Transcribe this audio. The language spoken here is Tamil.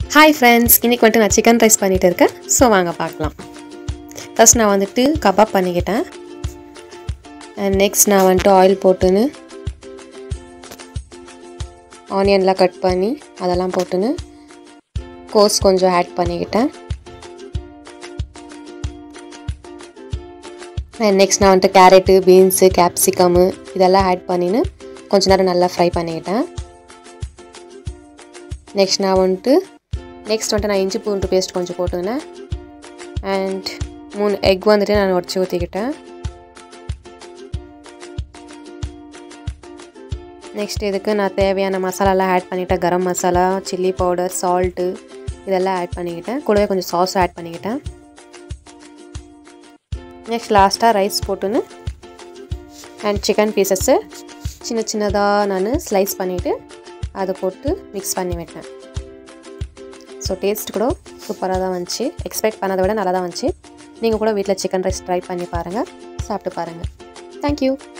ஹாய் ஃப்ரெண்ட்ஸ் இன்றைக்கி வந்துட்டு நான் சிக்கன் ரைஸ் பண்ணிகிட்டு இருக்கேன் ஸோ வாங்க பார்க்கலாம் ஃபஸ்ட் நான் வந்துட்டு கபாப் பண்ணிக்கிட்டேன் அண்ட் நெக்ஸ்ட் நான் வந்துட்டு ஆயில் போட்டுன்னு ஆனியன்லாம் கட் பண்ணி அதெல்லாம் போட்டுன்னு கோஸ் கொஞ்சம் ஆட் பண்ணிக்கிட்டேன் அண்ட் நெக்ஸ்ட் நான் வந்துட்டு கேரட்டு பீன்ஸு கேப்சிகமு இதெல்லாம் ஆட் பண்ணின்னு கொஞ்ச நேரம் நல்லா ஃப்ரை பண்ணிக்கிட்டேன் நெக்ஸ்ட் நான் வந்துட்டு நெக்ஸ்ட் வந்துட்டு நான் இஞ்சி பூண்டு பேஸ்ட் கொஞ்சம் போட்டுக்கினேன் அண்ட் மூணு எக் வந்துட்டு நான் உடச்சி ஊற்றிக்கிட்டேன் நெக்ஸ்ட் இதுக்கு நான் தேவையான மசாலாலாம் ஆட் பண்ணிட்டேன் garam masala chilli powder salt இதெல்லாம் ஆட் பண்ணிக்கிட்டேன் கூடவே கொஞ்சம் சாஸ் ஆட் பண்ணிக்கிட்டேன் நெக்ஸ்ட் லாஸ்ட்டாக ரைஸ் போட்டுன்னு அண்ட் சிக்கன் பீசஸ்ஸு சின்ன சின்னதாக நான் ஸ்லைஸ் பண்ணிவிட்டு அதை போட்டு மிக்ஸ் பண்ணி விட்டேன் ஸோ டேஸ்ட் கூட சூப்பராக தான் வந்துச்சு எக்ஸ்பெக்ட் பண்ணதை விட நல்லா தான் வந்துச்சு நீங்கள் கூட வீட்டில் சிக்கன் ரைஸ் ட்ரை பண்ணி பாருங்கள் சாப்பிட்டு பாருங்கள் தேங்க்யூ